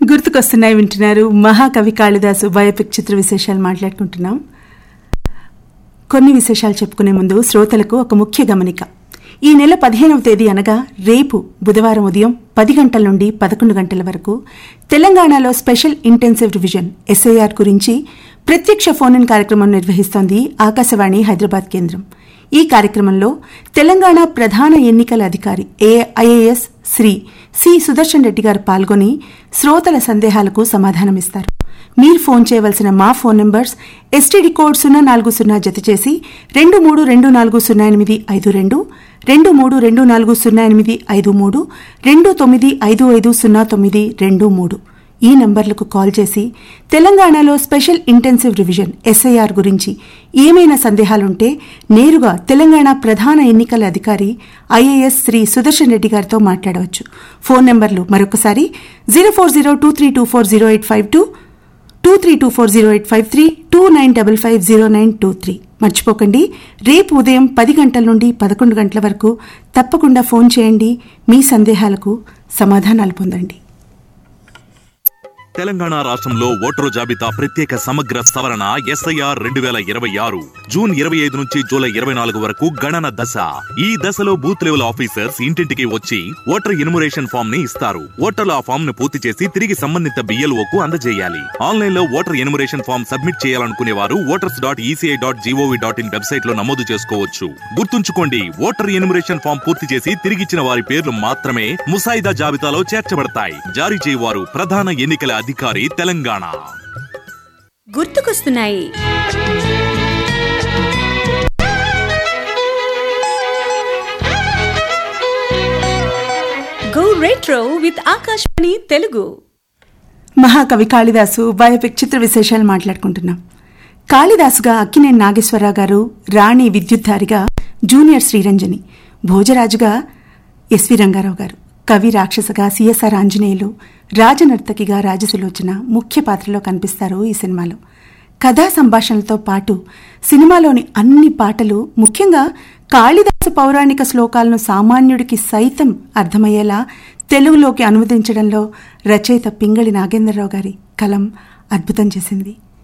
గుర్తుకొస్తున్నాయి వింటున్నారు మహాకవి కాళిదాసు బయోపిక్ చిత్ర విశేషాలు మాట్లాడుకుంటున్నాం కొన్ని విశేషాలు చెప్పుకునే ముందు శ్రోతలకు ఒక ముఖ్య గమనిక ఈ నెల పదిహేనవ తేదీ అనగా రేపు బుధవారం ఉదయం పది గంటల నుండి పదకొండు గంటల వరకు తెలంగాణలో స్పెషల్ ఇంటెన్సివ్ రివిజన్ ఎస్ఐఆర్ గురించి ప్రత్యక్ష ఫోన్ ఇన్ కార్యక్రమం నిర్వహిస్తోంది ఆకాశవాణి హైదరాబాద్ కేంద్రం ఈ కార్యక్రమంలో తెలంగాణ ప్రధాన ఎన్నికల అధికారి ఏ ఐఏఎస్ శ్రీ సి సుదర్శన్ రెడ్డి గారు పాల్గొని శ్రోతల సందేహాలకు సమాధానమిస్తారు మీరు ఫోన్ చేయవలసిన మా ఫోన్ నంబర్స్ ఎస్టీడీ కోడ్ సున్నా నాలుగు సున్నా జత చేసి రెండు మూడు రెండు నాలుగు సున్నా ఎనిమిది ఐదు రెండు రెండు మూడు రెండు నాలుగు సున్నా ఎనిమిది ఐదు మూడు రెండు తొమ్మిది ఐదు ఐదు సున్నా తొమ్మిది రెండు మూడు ఈ నంబర్లకు కాల్ చేసి తెలంగాణలో స్పెషల్ ఇంటెన్సివ్ రివిజన్ ఎస్ఐఆర్ గురించి ఏమైనా సందేహాలుంటే నేరుగా తెలంగాణ ప్రధాన ఎన్నికల అధికారి ఐఏఎస్ శ్రీ సుదర్శన్ రెడ్డి గారితో మాట్లాడవచ్చు ఫోన్ నంబర్లు మరొకసారి zero four zero two three two four zero eight five two two three two four zero eight five three two nine double five zero nine two three మర్చిపోకండి రేపు ఉదయం పది గంటల నుండి పదకొండు గంటల వరకు తప్పకుండా ఫోన్ చేయండి మీ సందేహాలకు సమాధానాలు పొందండి తెలంగాణ రాష్ట్రంలో ఓటరు జాబితా ప్రత్యేక సమగ్ర సవరణ ఎస్ఐఆర్ రెండు వేల ఇరవై ఆరు జూన్ ఇరవై ఐదు నుంచి జూలై ఇరవై నాలుగు వరకు గణన దశ ఈ దశలో బూత్ లెవెల్ ఆఫీసర్స్ ఇంటింటికి వచ్చి ఓటర్ ఇన్మురేషన్ ఫామ్ ని ఇస్తారు ఓటర్లు ఆ ఫామ్ ను పూర్తి చేసి తిరిగి సంబంధిత బిఎల్ఓకు అందజేయాలి ఆన్లైన్ లో ఓటర్ ఇన్మురేషన్ ఫామ్ సబ్మిట్ చేయాలనుకునే వారు voters dot ECI dot GOV dot in website లో నమోదు చేసుకోవచ్చు గుర్తుంచుకోండి ఓటర్ ఇన్మురేషన్ ఫామ్ పూర్తి చేసి తిరిగిచ్చిన వారి పేర్లు మాత్రమే ముసాయిదా జాబితాలో చేర్చబడతాయి జారీ చేయవారు ప్రధాన ఎన్నికల అధికారి తెలంగాణ గుర్తుకొస్తున్నాయి go retro with Akashvani Telugu మహాకవి కాళిదాసు బయోపిక్ చిత్ర విశేషాలు మాట్లాడుకుంటున్నాం కాళిదాసుగా అక్కినేని నాగేశ్వరరావు గారు రాణి విద్యుద్ధారిగా జూనియర్ శ్రీరంజని భోజరాజుగా ఎస్వి రంగారావు గారు కవి రాక్షసగా సిఎస్ఆర్ ఆంజనేయులు రాజనర్తకిగా రాజసులోచన ముఖ్య పాత్రలో కనిపిస్తారు ఈ సినిమాలో కథా సంభాషణలతో పాటు సినిమాలోని అన్ని పాటలు ముఖ్యంగా కాళిదాసు పౌరాణిక శ్లోకాలను సామాన్యుడికి సైతం అర్థమయ్యేలా తెలుగులోకి అనువదించడంలో రచయిత పింగళి నాగేంద్రరావు గారి కలం అద్భుతం చేసింది